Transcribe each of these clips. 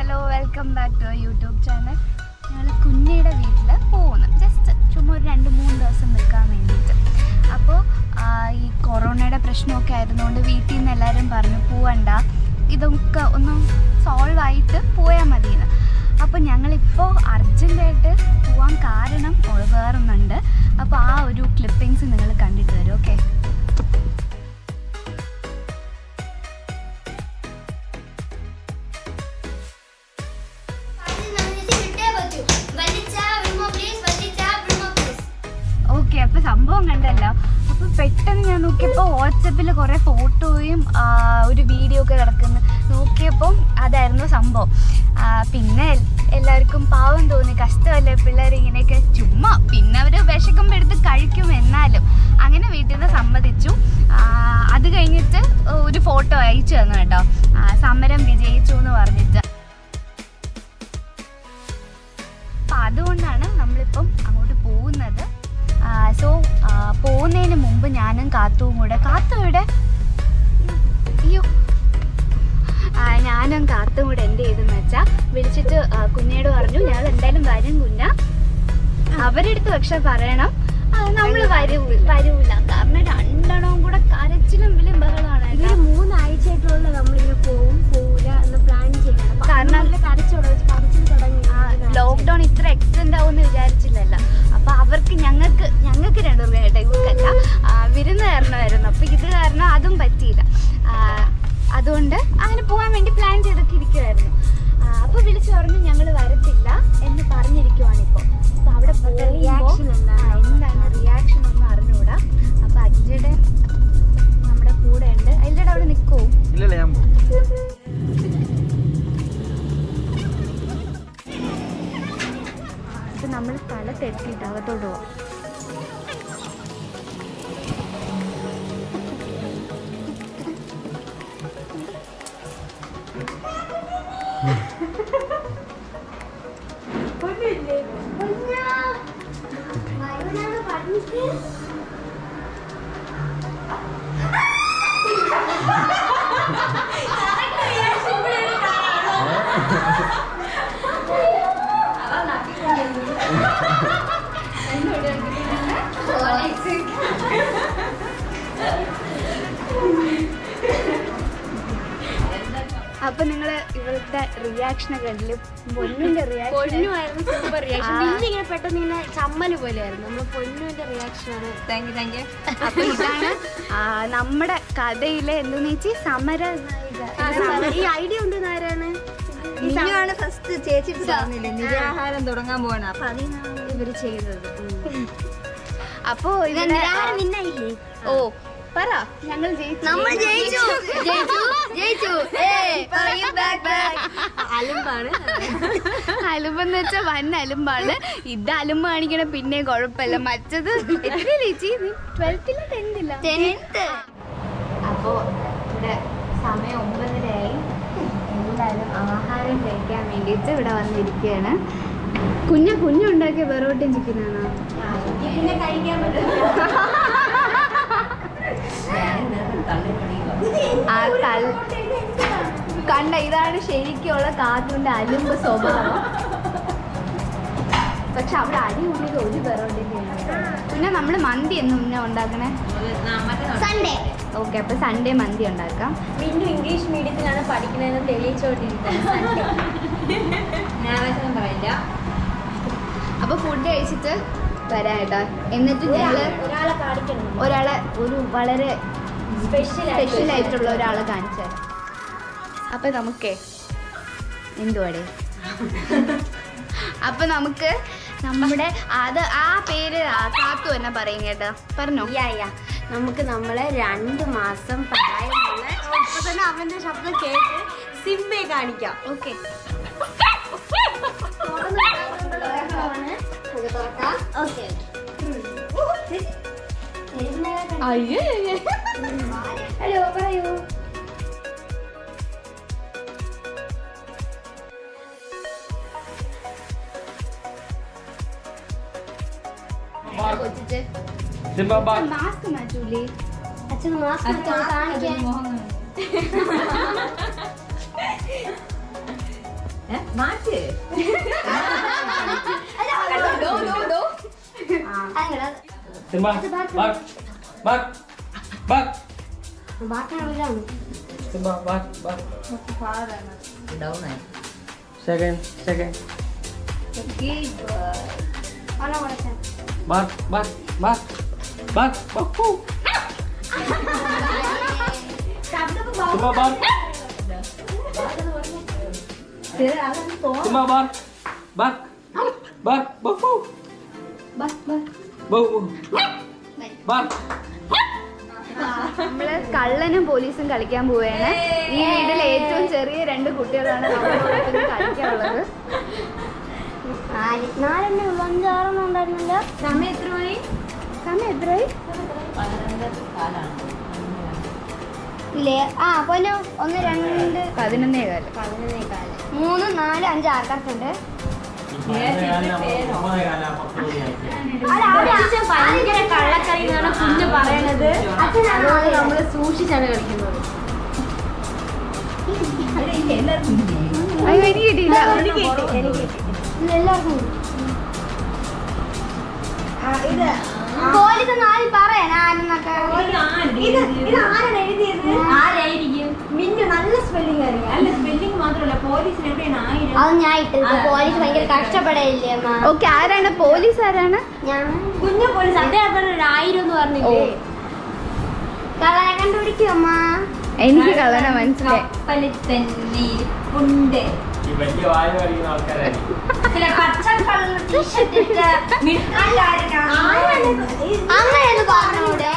Hello welcome back to YouTube channel ഞങ്ങൾ കുഞ്ഞിയുടെ വീട്ടിൽ പോകുന്നു ജസ്റ്റ് ചുമ്മാ ഒരു രണ്ട് മൂന്ന് ദിവസം നിൽക്കാൻ വേണ്ടിയിട്ട് അപ്പോൾ ഈ കൊറോണയുടെ പ്രശ്നമൊക്കെ ആയിരുന്നുകൊണ്ട് വീട്ടിൽ നിന്ന് എല്ലാവരും പറഞ്ഞു പോവണ്ട ഇതൊക്കെ ഒന്ന് സോൾവ് ആയിട്ട് പോയാൽ മതിയെന്ന് അപ്പോൾ ഞങ്ങളിപ്പോൾ അർജൻറ്റായിട്ട് പോവാൻ കാരണം ഒ- വേറൊന്നുണ്ട് അപ്പോൾ ആ ഒരു ക്ലിപ്പിങ്സ് നിങ്ങൾ കണ്ടിട്ട് വരും ഓക്കെ ഓക്കെ അപ്പൊ സംഭവം കണ്ടല്ലോ അപ്പൊ പെട്ടെന്ന് ഞാൻ നോക്കിയപ്പോൾ വാട്സപ്പിൽ കുറെ ഫോട്ടോയും ആ, ഒരു വീഡിയോ ഒക്കെ കിടക്കുന്നു നോക്കിയപ്പോൾ അതായിരുന്നു സംഭവം ആ, പിന്നെ എൽ- എല്ലാവർക്കും പാവം തോന്നി കഷ്ടമല്ലേ പിള്ളേർ ഇങ്ങനെയൊക്കെ ചുമ്മാ പിന്നെ അവർ വിശക്കുമ്പോൾ എടുത്ത് കഴിക്കും എന്നാലും അങ്ങനെ വീട്ടിൽ നിന്ന് സമ്മതിച്ചു ആ, അത് കഴിഞ്ഞിട്ട് ഒരു ഫോട്ടോ അയച്ചു തന്നു കേട്ടോ ആ, സമരം വിജയിച്ചു എന്ന് പറഞ്ഞിട്ട് അപ്പം അതുകൊണ്ടാണ് നമ്മളിപ്പം അങ്ങോട്ട് പോകുന്നത് സോ പോകുന്നതിന് മുമ്പ് ഞാനും കാത്തുവും കൂടെ കാത്തു ഇവിടെ അയ്യോ ആ, ഞാനും കാത്തും കൂടെ എന്ത് ചെയ്തെന്ന് വെച്ചാൽ വിളിച്ചിട്ട് ആ, കുഞ്ഞയോട് പറഞ്ഞു ഞങ്ങൾ എന്തായാലും വരും കുഞ്ഞ അവരെടുത്ത് പക്ഷെ പറയണം നമ്മൾ വരൂ വരൂല കാരണം രണ്ടെണ്ണവും കൂടെ കരച്ചിലും വിലും ബഹളമാണ് കേട്ടോ. ഇതൊരു മൂന്നാഴ്ചയായിട്ടുള്ള നമ്മളിങ്ങനെ പോവും പോവില്ല എന്ന് പ്ലാൻ ചെയ്യണം കാരണം- കരച്ചു തുടങ്ങി കരച്ചിൽ തുടങ്ങി ലോക്ക്ഡൗൺ ഇത്ര എക്സ്റ്റെൻഡ് ആവുമെന്ന് വിചാരിച്ചില്ലല്ല അപ്പൊ അവർക്ക് ഞങ്ങൾക്ക് ഞങ്ങൾക്ക് രണ്ടുപേർക്കും കേട്ടോ ഇവർക്കല്ല ആ, വിരുന്ന് കാരണമായിരുന്നു അപ്പൊ ഇത് കാരണം അതും പറ്റിയില്ല ആ, അതുകൊണ്ട് അങ്ങനെ പോകാൻ വേണ്ടി പ്ലാൻ ചെയ്തൊക്കെ ഇരിക്കുമായിരുന്നു ആ, അപ്പൊ വിളിച്ചു പറഞ്ഞു ഞങ്ങൾ വരത്തില്ല എന്ന് പറഞ്ഞിരിക്കുവാണ് ഇപ്പോൾ അപ്പൊ അവിടെ അവിടുത്തെ പോകുമ്പോ, reaction എന്താണ്? ആ, എന്താണ് റിയാക്ഷൻ ഒന്നും അറിഞ്ഞുകൂടാ അപ്പൊ അജിയുടെ നമ്മുടെ കൂടെ ഉണ്ട് അതിൻ്റെ അവിടെ നിൽക്കുമോ ഇല്ലല്ല ഞാൻ പോകും അപ്പൊ നമ്മൾ സ്ഥലത്തെത്തിയിട്ട് അകത്തോട്ട് പോവാം അപ്പൊ നിങ്ങള് ഇവളുടെ റിയാക്ഷൻ കണ്ടില്ല പൊന്നിന്റെ റിയാക്ഷൻ പൊന്നുമായിരുന്നു സൂപ്പർ റിയാക്ഷൻ ആ. പിന്നെ ഇങ്ങനെ പെട്ടെന്ന് ഇങ്ങനെ ചമ്മല് പോലെയായിരുന്നു നമ്മള് പൊന്നുവിന്റെ റിയാക്ഷൻ ആണ് താങ്ക് യു താങ്ക് യു അപ്പൊ ഇതാണ് ആ, നമ്മുടെ കഥയിലെ എന്തെന്ന് വെച്ചാൽ സമര നായിക ഈ ഐഡിയ ഉണ്ട് ആരാണ് നിന്നുവാണ് ഫസ്റ്റ് ചേച്ചിട്ട് പറഞ്ഞില്ലേ നിരാഹാരം തുടങ്ങാൻ പോകണം അപ്പൊ അതിനാണ് ഇവര് ചെയ്തത് അപ്പോ ഇവിടെ നിന്നായില്ലേ ഓ പറ ഞങ്ങൾ ജയിച്ചു നമ്മൾ ജയിച്ചു ജയിച്ചു ജയിച്ചു അലുമ്പാണ് അലുമ്പെന്ന് വെച്ചാൽ വൻ അലുമ്പാണ് ഇത് അലുമ്പ് കാണിക്കണ പിന്നെ കുഴപ്പമില്ല മറ്റത് എത്ര ചേച്ചി ട്വൽത്തിലോ ടെൻത്തിലോ ടെൻത്ത് അപ്പോൾ ഇവിടെ സമയം ഒമ്പതരയായി എല്ലാവരും ആഹാരം കഴിക്കാൻ വേണ്ടിയിട്ട് ഇവിടെ വന്നിരിക്കുകയാണ് കുഞ്ഞ കുഞ്ഞുണ്ടാക്കിയ വെറോട്ടയും ചിക്കനാണോ പിന്നെ കഴിക്കാൻ പറ്റില്ല ആ തൽ കണ്ട ഇതാണ് ശരിക്കുള്ള കാത്തുന്റെ അലുമ്പ് സ്വഭാവം പക്ഷെ അവിടെ അടി കൂടിയത് ഒരു വെറോട്ടയും പിന്നെ നമ്മൾ മന്തി എന്ന് മുന്നേ ഉണ്ടാക്കണേ സൺഡേ ഓക്കെ അപ്പൊ സൺഡേ മന്തി ഉണ്ടാക്കാം പിന്നെ ഇംഗ്ലീഷ് മീഡിയത്തിലാണ് പഠിക്കുന്നതെന്ന് തെളിയിച്ചോണ്ടിരിക്കുന്നത് ഞായറാഴ്ച പറയില്ല അപ്പൊ ഫുഡ് കഴിച്ചിട്ട് വരാം കേട്ടോ എന്നിട്ട് ഞങ്ങള് ഒരാളെ കാണിക്കണം ഒരാളെ ഒരു വളരെ സ്പെഷ്യൽ സ്പെഷ്യൽ ആയിട്ടുള്ള ഒരാളെ കാണിച്ചു തരാം അപ്പൊ നമുക്കേ എന്തുവാടേ അപ്പൊ നമുക്ക് നമ്മുടെ അത് ആ പേര് ആ കാത്തു തന്നെ പറയും കേട്ടോ പറഞ്ഞോ യാ യാ നമുക്ക് നമ്മളെ രണ്ട് മാസം പ്രായമുള്ള ഇപ്പൊ തന്നെ അവന്റെ ശബ്ദം കേട്ട് സിംബയെ കാണിക്കാം ഓക്കെ ഓക്കെ അയ്യേ ഹലോ പറയൂ കൊച്ചിട്ട് സിംബ ബാ മാസ്ക് മാറ്റൂലേ അച്ഛൻ മാസ്ക് കാണിക്കാൻ ഏ? Simba, bark. Bark. Bark. ബാക്കിയുള്ളവരാണ് Simba, bark. Bark. Second, second. പല കുറച്ചാണ് Bark, bark, bark. Bark. Bark. Woo. Simba, bark. Simba, bark. Bark. Bark. Bark. Woo. Woo, woo. Bark. നമ്മള് കള്ളനും പോലീസും കളിക്കാൻ പോവുകയാണ് ഈ വീട്ടിൽ ഏറ്റവും ചെറിയ രണ്ട് കുട്ടികളാണ് നമ്മളോടൊപ്പം കളിക്കാനുള്ളത് നാല് നാലെണ്ണേ ഉള്ളൂ അഞ്ചാറെണ്ണം ഉണ്ടായിരുന്നല്ലോ സമയം എത്ര മണി സമയം എത്രയായി ഇല്ലേ ആ പൊന്നു ഒന്ന് രണ്ട് പതിനൊന്നേ കാലം പതിനൊന്നേ കാല് മൂന്ന് നാല് അഞ്ച് ആൾക്കാർക്കുണ്ട് അച്ഛൻ ഭയങ്കര കള്ളക്കളി എന്നാണ് കുഞ്ഞ് പറയണത് അതുകൊണ്ട് നമ്മൾ സൂക്ഷിച്ചാണ് കളിക്കുന്നത് അയ്യോ എനിക്ക് കിട്ടിയില്ല എല്ലാവർക്കും പോലീസ് നാല് പറയാൻ ആരെന്നൊക്കെ ഇത് ഇത് ആരാണ് എഴുതിയത് ആരായിരിക്കും മിന്നു നല്ല സ്പെല്ലിംഗ് അറിയാം അല്ല സ്പെല്ലിംഗ് മാത്രമല്ല പോലീസിന് എവിടെയാണ് ആയിരം അത് ഞാൻ ഇട്ടത് പോലീസ് ഭയങ്കര കഷ്ടപ്പെടയില്ലേ അമ്മ ഓക്കെ ആരാണ് പോലീസ് ആരാണ് ഞാൻ കുഞ്ഞു പോലീസ് അദ്ദേഹം ഒരു ആയിരം എന്ന് പറഞ്ഞില്ലേ കളനെ കണ്ടുപിടിക്കും അമ്മ എനിക്ക് കള്ളനെ മനസ്സിലായി കപ്പലിൽ തന്നെ ഉണ്ട് ഈ വലിയ വായ കളിക്കുന്ന ആൾക്കാരായിരിക്കും ചില പച്ച കളർ ടീഷർട്ട് ഇട്ട മിഠായിക്കാരനാണ്. അങ്ങനെയൊന്ന് പറഞ്ഞൂടെ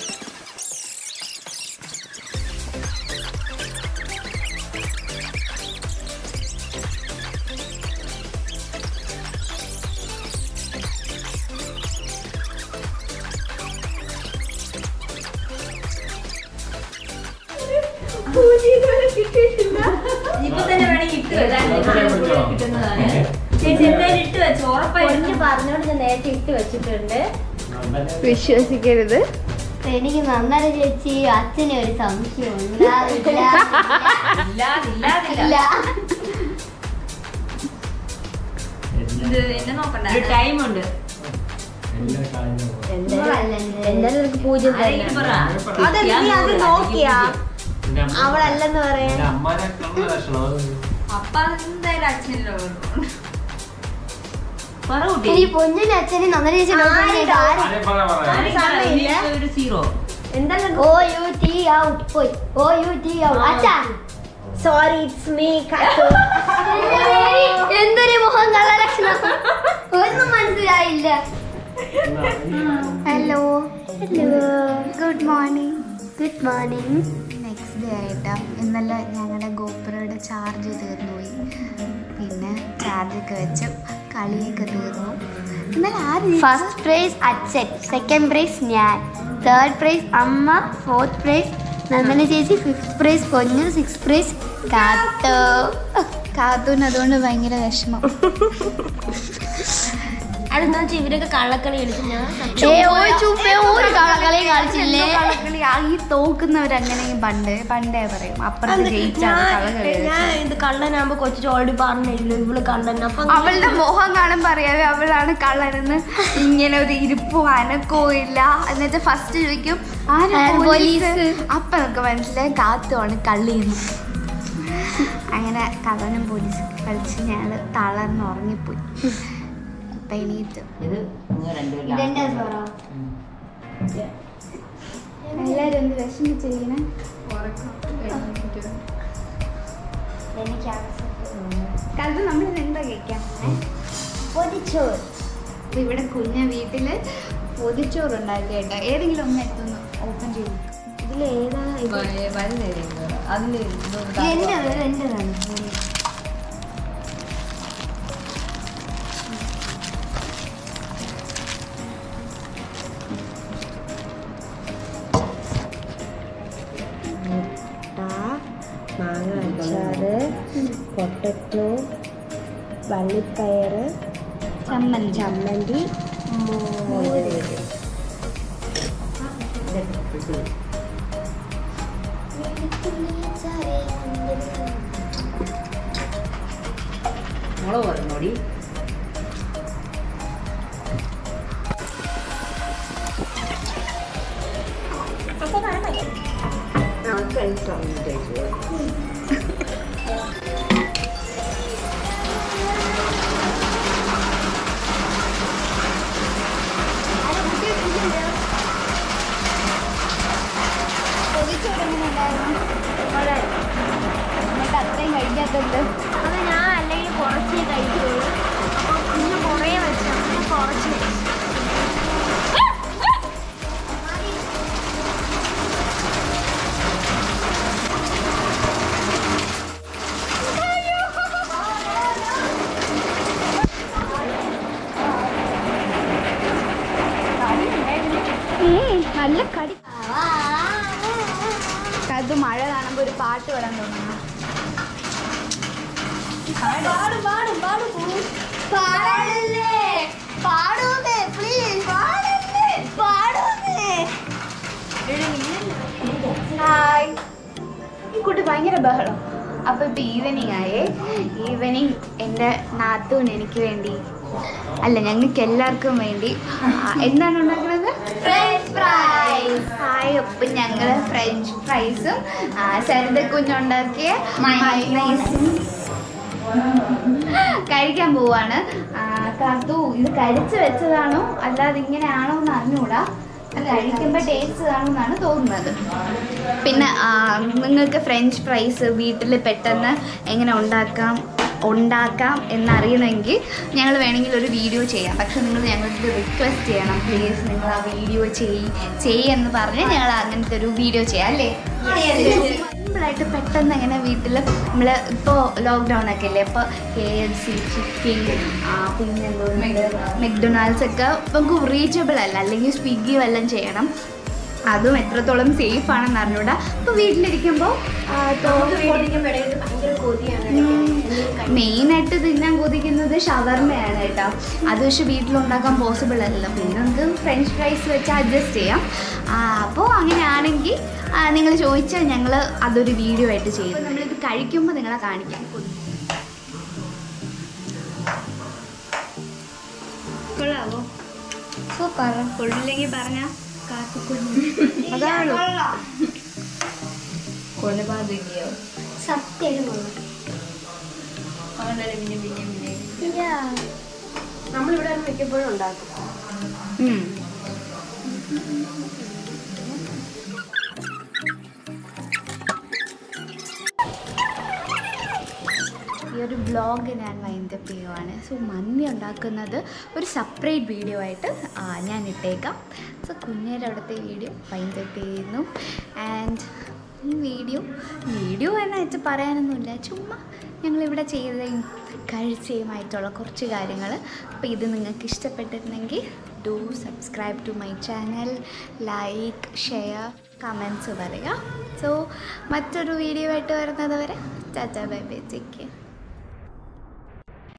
ഇപ്പൊ തന്നെ വേണമെങ്കിൽ ഇട്ട് വെച്ചാൽ കിട്ടുന്നതാണ് ചേച്ചി എന്തായാലും ഇട്ട് വെച്ചു ഉറപ്പായിട്ടും പറഞ്ഞോണ്ട് ഞാൻ നേരത്തെ ഇട്ട് വെച്ചിട്ടുണ്ട് വിശ്വസിക്കരുത് എനിക്ക് നന്നായി ചേച്ചി അച്ഛനെ ഒരു സംശയം ഉണ്ടാവില്ല ഇല്ല. ഇത് എന്നെ നോക്കണ്ട ടൈം ഉണ്ട് എന്തായാലും നിനക്ക് പൂജ്യം ആരെങ്കിലും പറ. അതെന്ത് നീ അത് നോക്കിയാ? അവളല്ലെന്ന് പറയാൻ അമ്മാനെ കണ്ട ലക്ഷണം അത് അപ്പ എന്തായാലും അച്ഛനല്ലോ പറ കുട്ടി ഇനി പൊന്നിന് അച്ഛനെ നന്നായി ചേച്ചി നോക്കുന്നത് ആര്? ആരെ പറ പറ സമയമില്ല. ഒരു zero o u t out പോയി ഓ യു ടി ഔട്ട് അച്ഛാ സോറി ഇറ്റ്സ് മീ എന്തൊരു മുഖം കള്ള ലക്ഷണം ഒന്നും മനസ്സിലായില്ല hello hello good morning good morning next day ആയിട്ടാ ഇന്നലെ ഞങ്ങളുടെ ഗോപുരയുടെ ചാർജ് തീർന്നു പോയി പിന്നെ ചാർജൊക്കെ വെച്ച് കളിയൊക്കെ തീർന്നു ഇന്നലെ ആര് ഫസ്റ്റ് പ്രൈസ് അച്ഛൻ സെക്കൻഡ് പ്രൈസ് ഞാൻ തേർഡ് പ്രൈസ് അമ്മ ഫോർത്ത് പ്രൈസ് നന്ദന ചേച്ചി fifth prize Ponnu six prize കാത്തോ കാത്തൂന് അതുകൊണ്ട് ഭയങ്കര വിഷമം അതെന്താ വെച്ചാൽ ഇവരൊക്കെ കള്ളക്കളി കളിച്ചു ഞാൻ ഏ, ഒരു ചുമ്മേ ഒരു കളകളി കളിച്ചില്ലേ കളകളി ആ ഈ തോക്കുന്നവരങ്ങനെയും പണ്ട് പണ്ടേ പറയും അപ്പുറത്ത് ജയിച്ചാണ് കളകളി ഞാൻ ഇത് കള്ളനാകുമ്പോ കൊച്ചു ഓൾറെഡി പറഞ്ഞില്ല ഇവള് കള്ളൻ അപ്പൊ അവളുടെ മുഖം കാണുമ്പോ അറിയാതെ അവളാണ് കള്ളനെന്ന് ഇങ്ങനെ ഒരു ഇരിപ്പും അനക്കവും ഇല്ല എന്നുവെച്ചാൽ ഫസ്റ്റ് ചോദിക്കും ആരാ ആര് പോലീസ് പോലീസ്? അപ്പൊ നമുക്ക് മനസ്സിലായി കാത്തുമാണ് കള്ളിയെന്ന് അങ്ങനെ കള്ളനും പോലീസും കളിച്ച് ഞങ്ങള് തളർന്ന് ഉറങ്ങിപ്പോയി അപ്പൊ എണീറ്റ് ഇത് നിങ്ങൾ രണ്ടുപേരും ഇതെന്റെ സ്വറ എല്ലാരും എന്ത് വിഷമിച്ചിരിക്കണേ എനിക്ക് കാലത്ത് നമ്മൾ എന്താ കഴിക്കാം പൊതിച്ചോറ് അപ്പൊ ഇവിടെ കുഞ്ഞ വീട്ടില് പൊതിച്ചോറ് ഉണ്ടാക്കി കേട്ടോ ഏതെങ്കിലും ഒന്ന് എടുത്തൊന്ന് ഓപ്പൺ ചെയ്തു ഇതിലേതാ ഇത്? അതിന് എന്റേത് എന്റേതാണ് മാങ്ങ അച്ചാറ് പൊട്ടറ്റോ വള്ളിപ്പയറ് ചമ്മന്തി ചമ്മന്തി മോര് മുളക് പറഞ്ഞോടി ഫൈവ് സ്റ്റാർ അയച്ചു എന്നിട്ട് അത്രയും കഴിക്കാത്തുണ്ട് അത് ഞാൻ അല്ലെങ്കിൽ കുറച്ചേ കഴിക്കുള്ളൂ അപ്പോൾ പിന്നെ കുറേ വെച്ചു അങ്ങനെ കുറച്ച് വെച്ചു നല്ല കടി അത് മഴ കാണുമ്പോൾ ഒരു പാട്ട് വരാൻ തോന്നുന്നു പാടല്ലേ പാടൂന്നേ പ്ലീസ് പാടല്ലേ പാടൂന്നേ ഹായ് ഈ കുട്ടി ഭയങ്കര ബഹളം അപ്പൊ ഇപ്പൊ ഈവനിങ് ആയേ ഈവനിങ് എൻ്റെ നാത്തൂൻ എനിക്ക് വേണ്ടി അല്ല ഞങ്ങൾക്ക് എല്ലാവർക്കും വേണ്ടി ആ, എന്താണ് ഉണ്ടാക്കുന്നത് ഫ്രഞ്ച് ഫ്രൈസ് ഹായ് ഒപ്പം ഞങ്ങൾ ഫ്രഞ്ച് ഫ്രൈസും സരിത കുഞ്ഞുണ്ടാക്കിയ മൈനൈസും കഴിക്കാൻ പോവാണ് ആ, കാത്തു ഇത് കരിച്ച് വെച്ചതാണോ അല്ലാതെ ഇങ്ങനെയാണോ എന്ന് അറിഞ്ഞൂടാ അത് കഴിക്കുമ്പോൾ ടേസ്റ്റ് കാണുമെന്നാണ് തോന്നുന്നത് പിന്നെ ആ, നിങ്ങൾക്ക് ഫ്രഞ്ച് ഫ്രൈസ് വീട്ടിൽ പെട്ടെന്ന് എങ്ങനെ ഉണ്ടാക്കാം ഉണ്ടാക്കാം എന്നറിയണമെങ്കിൽ ഞങ്ങൾ വേണമെങ്കിൽ ഒരു വീഡിയോ ചെയ്യാം പക്ഷെ നിങ്ങൾ ഞങ്ങൾക്ക് റിക്വസ്റ്റ് ചെയ്യണം പ്ലീസ് നിങ്ങൾ ആ വീഡിയോ ചെയ് ചെയ്യെന്ന് പറഞ്ഞ് ഞങ്ങൾ അങ്ങനത്തെ ഒരു വീഡിയോ ചെയ്യാം അല്ലേ സിമ്പിളായിട്ട് പെട്ടെന്ന് എങ്ങനെ വീട്ടിൽ നമ്മൾ ഇപ്പോൾ ലോക്ക്ഡൗൺ ഒക്കെ അല്ലേ അപ്പോൾ കെ എഫ് സി ചിക്കൻ പിന്നെ എന്തോന്നുണ്ട് മെക്ഡൊണാൾഡ്സ് ഒക്കെ നമുക്ക് റീച്ചബിൾ അല്ല അല്ലെങ്കിൽ സ്വിഗ്ഗി വല്ലതും ചെയ്യണം അതും എത്രത്തോളം സേഫ് ആണെന്ന് അറിഞ്ഞൂടാ അപ്പോൾ വീട്ടിലിരിക്കുമ്പോൾ ഭയങ്കര കൊതിയാണ് മെയിനായിട്ട് തിന്നാൻ കൊതിക്കുന്നത് ഷവർമയാണ് കേട്ടോ അത് പക്ഷെ വീട്ടിലുണ്ടാക്കാൻ പോസിബിൾ അല്ലല്ലോ പിന്നെ നമുക്ക് ഫ്രഞ്ച് ഫ്രൈസ് വെച്ച് അഡ്ജസ്റ്റ് ചെയ്യാം അപ്പോൾ അങ്ങനെയാണെങ്കിൽ നിങ്ങൾ ചോദിച്ചാൽ ഞങ്ങൾ അതൊരു വീഡിയോ ആയിട്ട് ചെയ്യും നമ്മളിത് കഴിക്കുമ്പോൾ നിങ്ങളെ കാണിക്കാം കൊള്ളാവോ സൂപ്പർ കൊള്ളില്ലെങ്കിൽ പറഞ്ഞാൽ അതാണ് കൊലപാതകയോ സത്യം കൊള്ളാം പിന്നെ പിന്നെ പിന്നെ നമ്മളിവിടെ മിക്കപ്പോഴും ഉണ്ടാക്കും ഉം. ഈ ഒരു ബ്ലോഗ് ഞാൻ വൈൻഡപ്പ് ചെയ്യുവാണ് സോ മന്തി ഉണ്ടാക്കുന്നത് ഒരു സെപ്പറേറ്റ് വീഡിയോ ആയിട്ട് ആ, ഞാൻ ഇട്ടേക്കാം സോ കുഞ്ഞേൻ്റെ അവിടുത്തെ വീഡിയോ വൈൻഡപ്പ് ചെയ്യുന്നു ആൻഡ് ഈ വീഡിയോ വീഡിയോ എന്ന് വെച്ച് പറയാനൊന്നുമില്ല ചുമ്മാ ഞങ്ങളിവിടെ ചെയ്തതും കഴിച്ചതുമായിട്ടുള്ള കുറച്ച് കാര്യങ്ങൾ അപ്പോൾ ഇത് നിങ്ങൾക്ക് ഇഷ്ടപ്പെട്ടിരുന്നെങ്കിൽ do subscribe to my channel like share comments പറയുക സോ മറ്റൊരു വീഡിയോ ആയിട്ട് വരുന്നത് വരെ tata bye bye take care